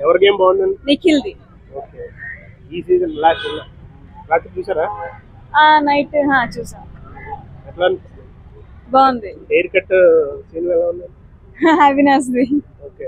ఎవరి గేమ్ బాగుందండి నిఖిల్ది ఓకే ఈ సీజన్ లాస్ట్ లాస్ట్ చూసారా ఆ నైట్ చూసాం ఎట్లా అనిపిస్తుంది బాగుంది హెయిర్ కట్ సీన్ ఎలా ఉంది అవినాష్ది ఓకే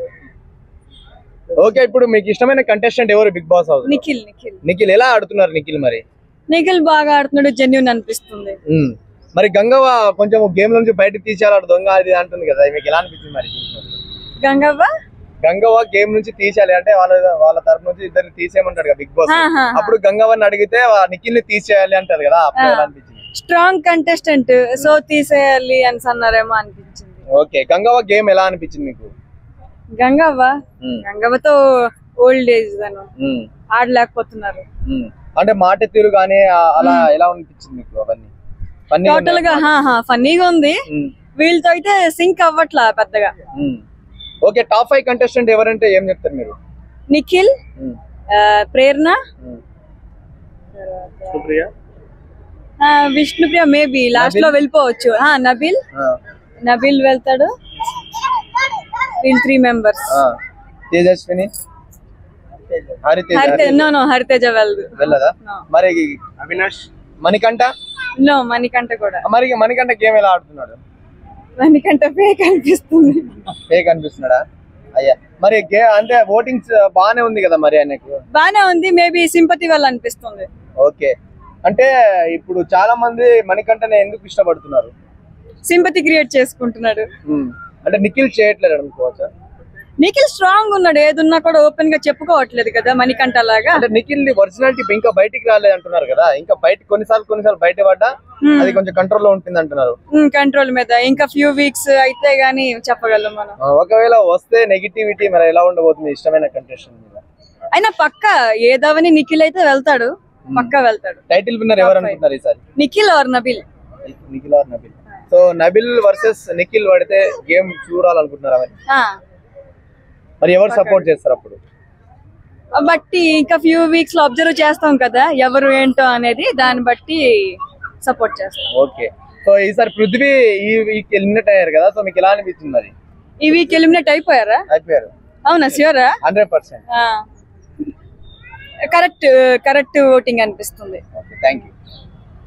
ఓకే ఇప్పుడు మీకు ఇష్టమైన కంటెస్టెంట్ ఎవరు Big Boss house Nikhil Nikhil Nikhil ఎలా ఆడుతున్నారు నిఖిల్ మరి నిఖిల్ బాగా ఆడుతున్నాడు జెన్యున్ అనిపిస్తుంది ఉమ్. మరి గంగవ్వ కొంచెం గేమ్ నుంచి బయటకు తీసేయాలి దొంగ అది అంటుంది కదా మీకు ఎలా అనిపించింది మరి చూసినప్పుడు? గంగవ్వ గంగవ్వ గేమ్ నుంచి తీసేయాలి అంటే వాళ్ళ వాళ్ళ తరపు నుంచి ఇద్దరిని తీసేయమంటాడు కదా బిగ్ బాస్ ఆహా. అప్పుడు గంగవ్వని అడిగితే నిఖిల్ ని తీసేయాలి అంటారు కదా అప్పుడు ఎలా అనిపించింది స్ట్రాంగ్ కంటెస్టెంట్ సో తీసేయాలి అని అన్నారేమో అనిపించింది ఓకే గంగవ్వ గేమ్ ఎలా అనిపించింది మీకు గంగవ్వ ఉమ్. గంగవ్వతో ఓల్డ్ ఏజ్ తను ఉమ్. ఆడలేకపోతున్నారు ఉమ్. అంటే మాట తీరు కానీ ఆ- అలా ఎలా అనిపించింది మీకు అవన్నీ Funny గా టోటల్ గా ఫన్నీగా ఉంది ఉమ్. వీళ్ళతో అయితే సింక్ అవ్వట్లా పెద్దగా ఉమ్. ఓకే టాప్ ఫైవ్ కంటెస్టెంట్ ఎవరంటే ఏం చెప్తారు మీరు నిఖిల్ ఉమ్. ఆ, ప్రేరణ ఉమ్. సుప్రియ ఆ, విష్ణుప్రియ మేబీ లాస్ట్ లో వెళ్ళిపోవచ్చు ఆ, నబిల్ ఆ. నబిల్ వెళ్తాడు వీళ్ళు త్రీ మెంబర్స్ ఆ. తేజస్విని హరితేజ హరితేజ నో నో హరితేజ వెళ్ళదు వెళ్ళదా No. మరి అవినాష్ మణికంఠ నో మణికంఠ కూడా మరి మణికంఠ గేమ్ ఎలా ఆడుతున్నాడు మణికంఠ ఫేక్ అనిపిస్తుంది ఫేక్ అనిపిస్తున్నాడా అయ్యా మరి గే అంటే ఓటింగ్స్ బాగానే ఉంది కదా మరి ఆయనకు బానే ఉంది మేబీ సింపతి వల్ల అనిపిస్తుంది ఓకే అంటే ఇప్పుడు చాలా మంది మణికంఠని ఎందుకు ఇష్టపడుతున్నారు సింపతి క్రియేట్ చేసుకుంటున్నాడు ఉమ్. అంటే నిఖిల్ చేయట్లేదు అనుకోవచ్చా నిఖిల్ స్ట్రాంగ్ ఉన్నాడు ఏదున్నా కూడా ఓపెన్ గా చెప్పుకోవట్లేదు కదా మణికంఠ లాగా అంటే నిఖిల్ ఒరిజినాలిటీ ఇంకా బయటికి రాలేదు అంటున్నారు కదా ఇంకా బయట కొన్నిసార్లు కొన్నిసార్లు బయట పడ్డా Hmm. అది కొంచెం కంట్రోల్ లో ఉంటుంది అంటున్నారు కంట్రోల్ మీద ఇంకా ఫ్యూ వీక్స్ అయితే గానీ చెప్పగలం మనం ఆ, ఒకవేళ వస్తే నెగిటివిటీ మరి ఎలా ఉండబోతుంది ఇష్టమైన కంటెస్టెంట్ మీద అయినా పక్క ఏదవని నిఖిల్ అయితే వెళ్తాడు పక్క వెళ్తాడు టైటిల్ విన్నర్ ఎవరు అనుకుంటున్నారు ఈసారి Nikhil or Nabil Nikhil or Nabil so Nabil versus Nikhil పడితే గేమ్ చూడాలనుకుంటున్నారా మరి ఆ, మరి ఎవరు సపోర్ట్ చేస్తారు అప్పుడు బట్టి ఇంకా ఫ్యూ వీక్స్ లో అబ్జర్వ్ చేస్తాం కదా ఎవరు ఏంటో అనేది దాన్ని బట్టి సపోర్ట్ చేస్తాం ఓకే సో ఈసారి పృథ్వీ ఈ వీక్ ఎలిమినేట్ అయ్యారు కదా సో మీకు ఎలా అనిపించింది మరి ఈ వీక్ ఎలిమినేట్ అయిపోయారా అయిపోయారు అవునా ష్యూరా hundred percent correct correct voting అనిపిస్తుంది ఓకే థ్యాంక్ యూ